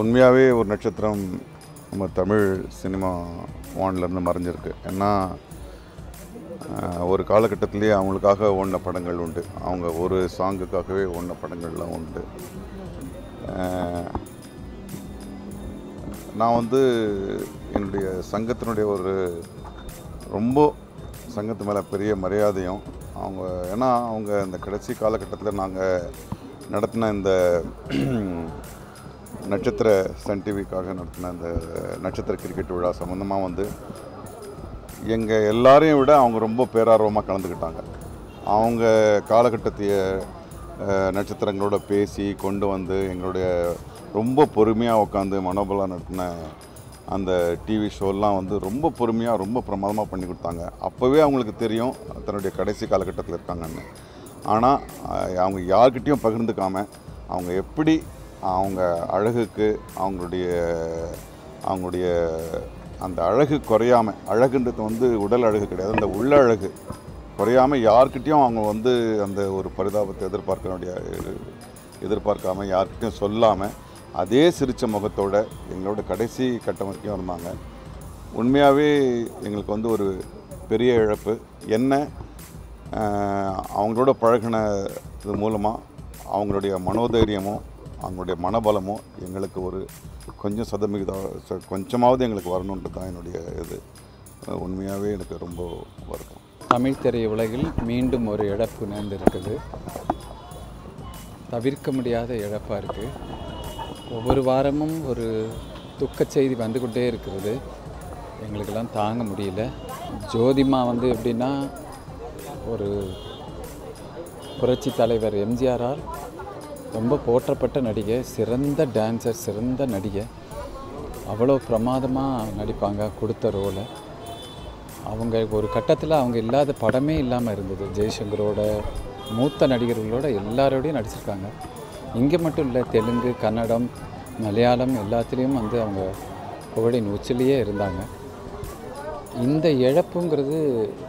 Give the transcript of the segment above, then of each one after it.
உண்மையாகவே ஒரு நட்சத்திரம் நம்ம தமிழ் சினிமா வான்லேருந்து மறைஞ்சிருக்கு ஏன்னா ஆஹ், ஒரு காலகட்டத்திலேயே அவங்களுக்காக ஓடின படங்கள் உண்டு அவங்க ஒரு சாங்குக்காகவே ஓடின படங்கள்லாம் உண்டு ஆஹ், நான் வந்து என்னுடைய சங்கத்தினுடைய ஒரு ரொம்ப சங்கத்து மேலே பெரிய மரியாதையும் அவங்க ஏன்னா அவங்க இந்த கடைசி காலகட்டத்தில் நாங்கள் நடத்தின இந்த நட்சத்திர சன் டிவிக்காக நடத்தின இந்த நட்சத்திர கிரிக்கெட் விழா சம்மந்தமாக வந்து எங்கள் எல்லாரையும் விட அவங்க ரொம்ப பேரார்வமாக கலந்துக்கிட்டாங்க அவங்க காலகட்டத்தைய அஹ், நட்சத்திரங்களோட பேசி கொண்டு வந்து எங்களுடைய ரொம்ப பொறுமையாக உட்காந்து மனோபலம் நடத்தின அந்த டிவி ஷோலாம் வந்து ரொம்ப பொறுமையாக ரொம்ப பிரமாதமாக பண்ணி கொடுத்தாங்க அப்போவே அவங்களுக்கு தெரியும் தன்னுடைய கடைசி காலகட்டத்தில் இருக்காங்கன்னு ஆனால் அவங்க யார்கிட்டயும் பகிர்ந்துக்காம அவங்க எப்படி அவங்க அழகுக்கு அவங்களுடைய அவங்களுடைய அந்த அழகு குறையாம அழகுன்றது வந்து உடல் அழகு கிடையாது அந்த உள்ள அழகு குறையாம யார்கிட்டயும் அவங்க வந்து அந்த ஒரு பரிதாபத்தை எதிர்பார்க்க வேண்டிய எதிர்பார்க்காம யார்கிட்டயும் சொல்லாமல் அதே சிரிச்ச முகத்தோட எங்களோட கடைசி கட்டம் வரைக்கும் இருந்தாங்க உண்மையாகவே எங்களுக்கு வந்து ஒரு பெரிய இழப்பு என்ன ஆஹ், அவங்களோட பழகினது மூலமாக அவங்களுடைய மனோதைரியமும் அவங்களுடைய மனபலமும் எங்களுக்கு ஒரு கொஞ்சம் சதவிகித ச- கொஞ்சமாவது எங்களுக்கு வரணுன்றது தான் என்னுடைய இது அஹ், உண்மையாகவே எனக்கு ரொம்ப வருத்தம் தமிழ் திரையுலகில் மீண்டும் ஒரு இழப்பு நேர்ந்திருக்குது தவிர்க்க முடியாத இழப்பாக இருக்குது ஒவ்வொரு வாரமும் ஒரு துக்கச் செய்தி வந்து கொண்டே இருக்கிறது எங்களுக்கெல்லாம் தாங்க முடியல ஜோதிமா வந்து எப்படின்னா ஒரு புரட்சி தலைவர் எம்ஜிஆரால் ரொம்ப போற்றப்பட்ட நடிகை சிறந்த டான்சர் சிறந்த நடிகை அவ்வளோ பிரமாதமாக நடிப்பாங்க கொடுத்த ரோலை அவங்க ஒரு கட்டத்தில் அவங்க இல்லாத படமே இல்லாமல் இருந்தது ஜெய்சங்கரோட மூத்த நடிகர்களோட எல்லாரோடையும் நடிச்சிருக்காங்க இங்கே மட்டும் இல்லை தெலுங்கு கன்னடம் மலையாளம் எல்லாத்துலேயும் வந்து அவங்க புகழின் உச்சிலேயே இருந்தாங்க இந்த இழப்புங்கிறது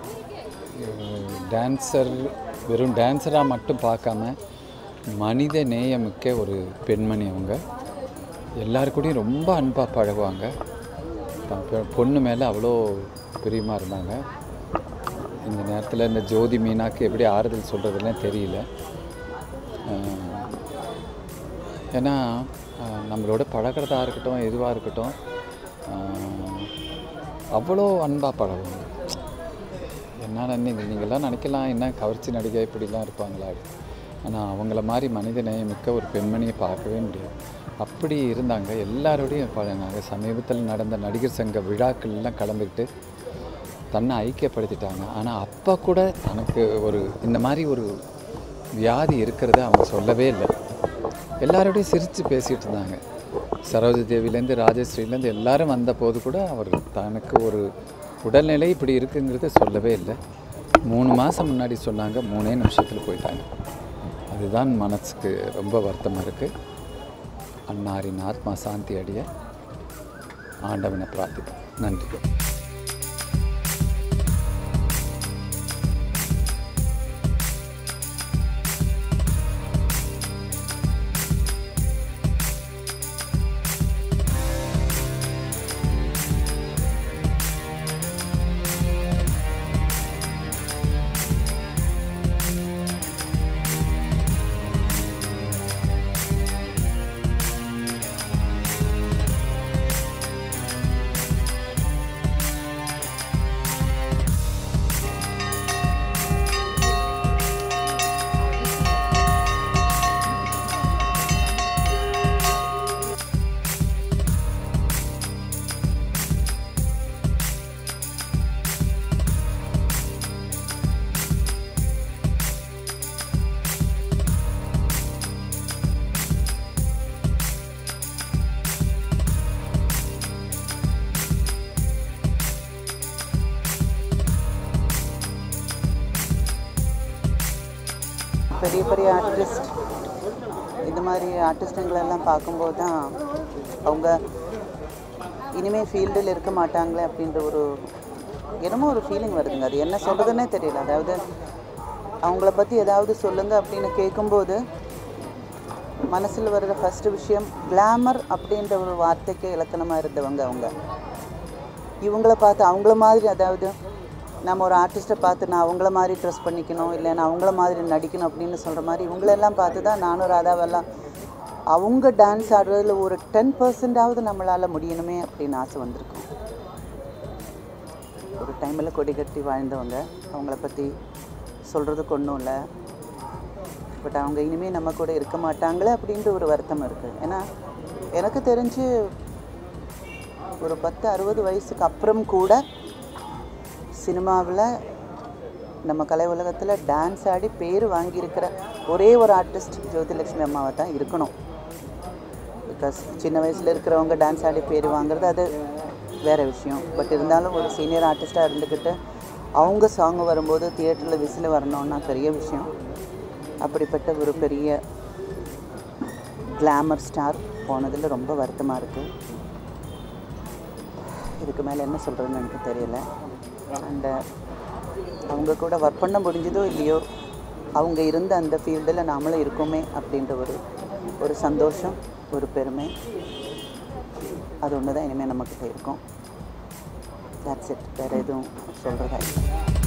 டான்சர் வெறும் டான்ஸராக மட்டும் பார்க்காம மனித நேயமிக்க ஒரு பெண்மணி அவங்க எல்லாரு கூடயும் ரொம்ப அன்பாக பழகுவாங்க தன் பெ- பொண்ணு மேலே அவ்வளோ பிரியமாக இருந்தாங்க இந்த நேரத்தில் இந்த ஜோதி மீனாக்கு எப்படி ஆறுதல் சொல்கிறதுலாம் தெரியல அஹ், ஏன்னா அஹ், நம்மளோட பழகிறதா இருக்கட்டும் எதுவாக இருக்கட்டும் அஹ், அவ்வளோ அன்பாக பழகுவாங்க என்னால் நீங்கள் நீங்கள்லாம் நினைக்கலாம் என்ன கவர்ச்சி நடிகை இப்படிலாம் இருப்பாங்களா ஆனால் அவங்கள மாதிரி மனித நேயமிக்க ஒரு பெண்மணியை பார்க்கவே முடியாது அப்படி இருந்தாங்க எல்லாரோடையும் பழகினாங்க சமீபத்தில் நடந்த நடிகர் சங்க விழாக்கள்லாம் கலந்துக்கிட்டு தன்னை ஐக்கியப்படுத்திட்டாங்க ஆனால் அப்போ கூட தனக்கு ஒரு இந்த மாதிரி ஒரு வியாதி இருக்கிறத அவங்க சொல்லவே இல்லை எல்லாரோடையும் சிரித்து பேசிகிட்டு இருந்தாங்க சரோஜ தேவிலேருந்து ராஜஸ்ரீலேருந்து எல்லாரும் வந்த போது கூட அவர் தனக்கு ஒரு உடல்நிலை இப்படி இருக்குங்கிறத சொல்லவே இல்லை மூணு மாதம் முன்னாடி சொன்னாங்க மூணே நிமிஷத்தில் போயிட்டாங்க அதுதான் மனசுக்கு ரொம்ப வருத்தமாக இருக்குது அன்னாரின் ஆத்மா சாந்தி அடைய ஆண்டவனை பிரார்த்திப்போம் நன்றி பெரிய பெரிய ஆர்டிஸ்ட் இந்த மாதிரி ஆர்டிஸ்ட்டுங்களெல்லாம் பார்க்கும்போது தான் அவங்க இனிமேல் ஃபீல்டில் இருக்க மாட்டாங்களே அப்படின்ற ஒரு என்னமோ ஒரு ஃபீலிங் வருதுங்க அது என்ன சொல்கிறதுனே தெரியல அதாவது அவங்கள பற்றி ஏதாவது சொல்லுங்க அப்படின்னு கேட்கும்போது மனசில் வர்ற ஃபஸ்ட்டு விஷயம் கிளாமர் அப்படின்ற ஒரு வார்த்தைக்கு இலக்கணமாக இருந்தவங்க அவங்க இவங்கள பார்த்து அவங்கள மாதிரி அதாவது நம்ம ஒரு ஆர்டிஸ்ட்டை பார்த்து நான் அவங்கள மாதிரி ட்ரெஸ் பண்ணிக்கணும் இல்லை நான் அவங்கள மாதிரி நடிக்கணும் அப்படின்னு சொல்கிற மாதிரி இவங்களெல்லாம் பார்த்து தான் நானும் ராதாவெல்லாம் அவங்க டான்ஸ் ஆடுறதுல ஒரு டென் பர்சன்டாவது நம்மளால் முடியணுமே அப்படின்னு ஆசை வந்திருக்கும் ஒரு டைமில் கொடி கட்டி வாழ்ந்தவங்க அவங்கள பற்றி சொல்கிறதுக்கு ஒன்றும் இல்லை பட் அவங்க இனிமேல் நம்ம கூட இருக்க மாட்டாங்களே அப்படின்ற ஒரு வருத்தம் இருக்குது ஏன்னா எனக்கு தெரிஞ்சு ஒரு பத்து அறுபது வயசுக்கு அப்புறம் கூட சினிமாவில் நம்ம கலை உலகத்தில் டான்ஸ் ஆடி பேர் வாங்கியிருக்கிற ஒரே ஒரு ஆர்டிஸ்ட் ஜோதிலட்சுமி அம்மாவை தான் இருக்கணும் பிகாஸ் சின்ன வயசில் இருக்கிறவங்க டான்ஸ் ஆடி பேர் வாங்குறது அது வேறு விஷயம் பட் இருந்தாலும் ஒரு சீனியர் ஆர்டிஸ்ட்டாக இருந்துக்கிட்டு அவங்க சாங் வரும்போது தியேட்டரில் விசில் வரணும்னா பெரிய விஷயம் அப்படிப்பட்ட ஒரு பெரிய கிளாமர் ஸ்டார் போனதில் ரொம்ப வருத்தமாக இருக்குது இதுக்கு மேலே என்ன சொல்கிறதுன்னு எனக்கு தெரியல அண்டு அவங்க கூட ஒர்க் பண்ண முடிஞ்சதோ இல்லையோ அவங்க இருந்த அந்த ஃபீல்டில் நாமளும் இருக்கோமே அப்படின்ற ஒரு ஒரு சந்தோஷம் ஒரு பெருமை அது ஒன்று தான் இனிமேல் நம்மக்கிட்ட இருக்கும் தட்ஸ் இட் வேறு எதுவும் சொல்கிறதா இல்லை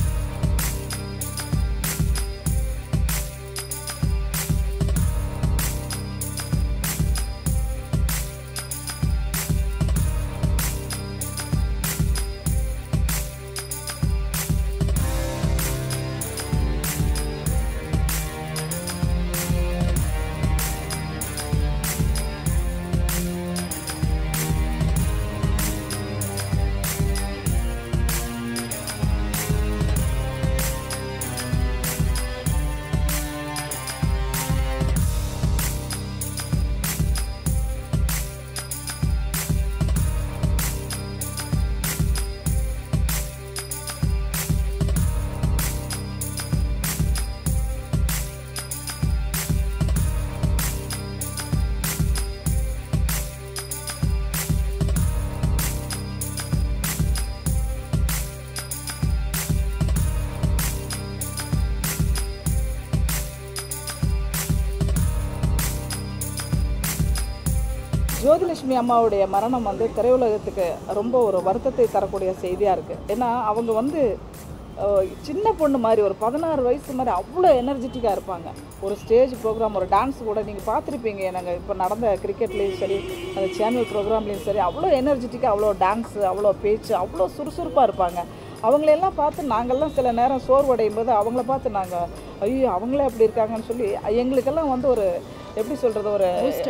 ஜோதிலட்சுமி அம்மாவுடைய மரணம் வந்து திரையுலகத்துக்கு ரொம்ப ஒரு வருத்தத்தை தரக்கூடிய செய்தியாக இருக்குது ஏன்னா அவங்க வந்து அஹ், சின்ன பொண்ணு மாதிரி ஒரு பதினாறு வயசு மாதிரி அவ்வளோ எனர்ஜெட்டிக்காக இருப்பாங்க ஒரு ஸ்டேஜ் ப்ரோக்ராம் ஒரு டான்ஸ் கூட நீங்கள் பார்த்துருப்பீங்க நாங்கள் இப்போ நடந்த கிரிக்கெட்லேயும் சரி அந்த சேனல் ப்ரோக்ராம்லேயும் சரி அவ்வளோ எனர்ஜெட்டிக்காக அவ்வளோ டான்ஸு அவ்வளோ பேச்சு அவ்வளோ சுறுசுறுப்பாக இருப்பாங்க அவங்களெல்லாம் பார்த்து நாங்கள்லாம் சில நேரம் சோர்வடையும் போது அவங்கள பார்த்து நாங்கள் ஐயோ அவங்களே அப்படி இருக்காங்கன்னு சொல்லி எங்களுக்கெல்லாம் வந்து ஒரு எப்படி சொல்கிறது ஒரு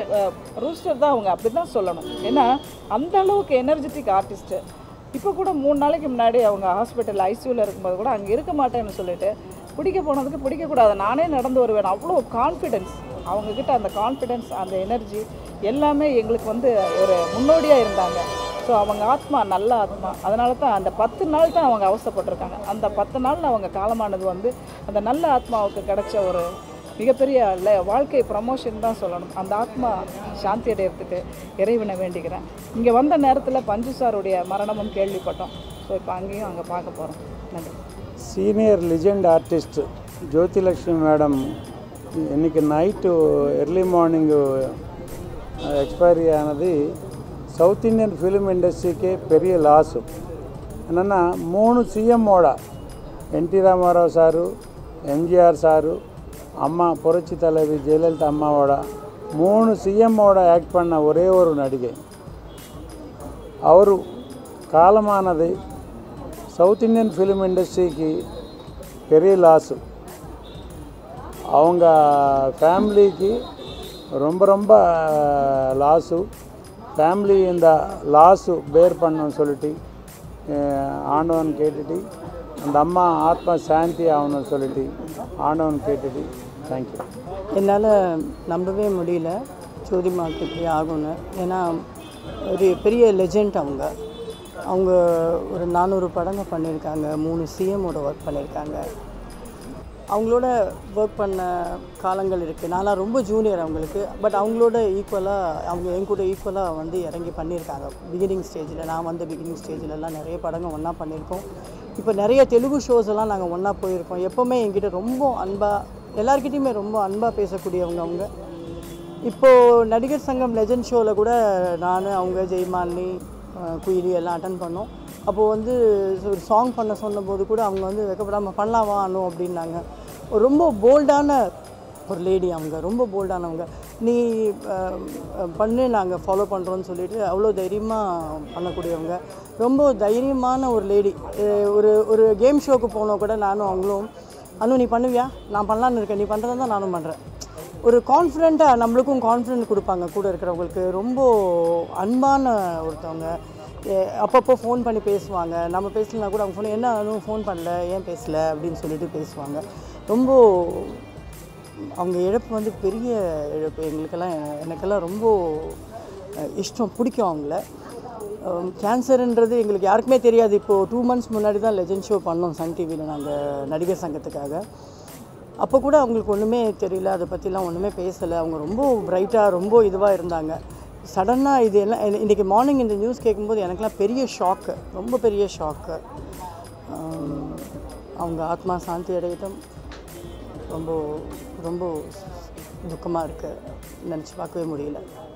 ரூஸ்டர் தான் அவங்க அப்படி தான் சொல்லணும் ஏன்னா அந்த அளவுக்கு எனர்ஜெட்டிக் ஆர்டிஸ்ட்டு இப்போ கூட மூணு நாளைக்கு முன்னாடி அவங்க ஹாஸ்பிட்டல் ஐசியூவில் இருக்கும்போது கூட அங்கே இருக்க மாட்டேன்னு சொல்லிட்டு பிடிக்க போனதுக்கு பிடிக்கக்கூடாது நானே நடந்து வருவேன் அவ்வளோ கான்ஃபிடென்ஸ் அவங்கக்கிட்ட அந்த கான்ஃபிடென்ஸ் அந்த எனர்ஜி எல்லாமே எங்களுக்கு வந்து ஒரு முன்னோடியாக இருந்தாங்க ஸோ அவங்க ஆத்மா நல்ல ஆத்மா அதனால தான் அந்த பத்து நாள் தான் அவங்க அவசப்பட்டிருக்காங்க அந்த பத்து நாள் அவங்க காலமானது வந்து அந்த நல்ல ஆத்மாவுக்கு கிடைச்ச ஒரு மிகப்பெரிய ல வாழ்க்கை ப்ரமோஷன் தான் சொல்லணும் அந்த ஆத்மா சாந்தி அடையிறதுக்கு இறைவனை வேண்டிக்கிறேன் இங்கே வந்த நேரத்தில் பஞ்சு சாருடைய மரணமும் கேள்விப்பட்டோம் ஸோ இப்போ அங்கேயும் அங்கே பார்க்க போகிறோம் நன்றி senior legend artist Jyothilakshmi madam இன்னைக்கு நைட்டு எர்லி மார்னிங் எக்ஸ்பைரி ஆனது சவுத் இந்தியன் ஃபிலிம் இண்டஸ்ட்ரிக்கே பெரிய லாஸு என்னென்னா மூணு சிஎம்மோட NT Rama Rao sir MGR sir அம்மா புரட்சி தலைவி ஜெயலலிதா அம்மாவோட மூணு சிஎம்மோட ஆக்ட் பண்ண ஒரே ஒரு நடிகை ಅವರು ಕಾಲಮಾನದ சவுத் இந்தியன் ஃபிலிம் இண்டஸ்ட்ரிக்கு பெரிய லாஸு அவங்க ஃபேமிலிக்கு ரொம்ப ரொம்ப லாஸு ஃபேமிலி இந்த லாஸு பேர் பண்ணணும்னு சொல்லிட்டு அஹ், ஆண்டவன் கேட்டுட்டு அந்த அம்மா ஆத்மா சாந்தி ஆகணும்னு சொல்லிட்டு ஆண்டவன் கேட்டுட்டு தேங்க்யூ என்னால் நம்பவே முடியல ஜோதிமாக்கு இப்படி ஆகும்னு ஏன்னா ஒரு பெரிய லெஜெண்ட் அவங்க அவங்க ஒரு நானூறு படங்கள் பண்ணியிருக்காங்க மூணு சிஎம்மோட ஒர்க் பண்ணியிருக்காங்க அவங்களோட ஒர்க் பண்ண காலங்கள் இருக்குது நான்லாம் ரொம்ப ஜூனியர் அவங்களுக்கு பட் அவங்களோட ஈக்குவலாக அவங்க என் கூட ஈக்குவலாக வந்து இறங்கி பண்ணியிருக்காங்க பிகினிங் ஸ்டேஜில் நான் வந்த பிகினிங் ஸ்டேஜிலலாம் நிறைய படங்கள் ஒன்றா பண்ணியிருக்கோம் இப்போ நிறைய தெலுங்கு ஷோஸ் எல்லாம் நாங்கள் ஒன்றா போயிருக்கோம் எப்போவுமே என்கிட்ட ரொம்ப அன்பாக எல்லார்கிட்டயுமே ரொம்ப அன்பாக பேசக்கூடியவங்க அவங்க இப்போது நடிகர் சங்கம் லெஜண்ட் ஷோவில் கூட நான் அவங்க ஜெய்மாலினி அஹ், குயிலி எல்லாம் அட்டன் பண்ணோம் அப்போது வந்து ஒரு சாங் பண்ண சொன்னபோது கூட அவங்க வந்து வெக்கப்படாமல் பண்ணலாமா அனு அப்படின்னாங்க ஒரு ரொம்ப போல்டான ஒரு லேடி அவங்க ரொம்ப போல்டானவங்க நீ அஹ், அஹ், பண்ணு நாங்கள் ஃபாலோ பண்ணுறோன்னு சொல்லிட்டு அவ்வளோ தைரியமாக பண்ணக்கூடியவங்க ரொம்ப தைரியமான ஒரு லேடி ஒரு ஒரு கேம் ஷோக்கு போனோம் கூட நானும் அவங்களும் அனு நீ பண்ணுவியா நான் பண்ணலான்னு இருக்கேன் நீ பண்ணுறதா தான் நானும் பண்ணுறேன் ஒரு கான்ஃபிடெண்ட்டாக நம்மளுக்கும் கான்ஃபிடென்ட் கொடுப்பாங்க கூட இருக்கிறவங்களுக்கு ரொம்ப அன்பான ஒருத்தவங்க எ- அப்பப்போ ஃபோன் பண்ணி பேசுவாங்க நம்ம பேசலனா கூட அவங்க ஃபோன் என்ன அனு ஃபோன் பண்ணல ஏன் பேசல அப்படின்னு சொல்லிட்டு பேசுவாங்க ரொம்ப அவங்க இழப்பு வந்து பெரிய இழப்பு எங்களுக்கெல்லாம் எனக்கெல்லாம் ரொம்ப அஹ், இஷ்டம் பிடிக்கும் அவங்கள கேன்சருன்றது எங்களுக்கு யாருக்குமே தெரியாது இப்போது டூ மந்த்ஸ் முன்னாடி தான் லெஜண்ட் ஷோ பண்ணோம் சன் டிவியில் நாங்கள் நடிகர் சங்கத்துக்காக அப்போ கூட அவங்களுக்கு ஒன்றுமே தெரியல அதை பற்றிலாம் ஒன்றுமே பேசலை அவங்க ரொம்ப பிரைட்டாக ரொம்ப இதுவாக இருந்தாங்க சடனாக இது எல்லாம் இன்னை- இன்னைக்கு மார்னிங் இந்த நியூஸ் கேட்கும்போது எனக்கெல்லாம் பெரிய ஷாக்கு ரொம்ப பெரிய ஷாக்கு அவங்க ஆத்மா சாந்தி அடையட்டும் ரொம்ப ரொம்ப துக்கமாக இருக்குது நினச்சி பார்க்கவே முடியல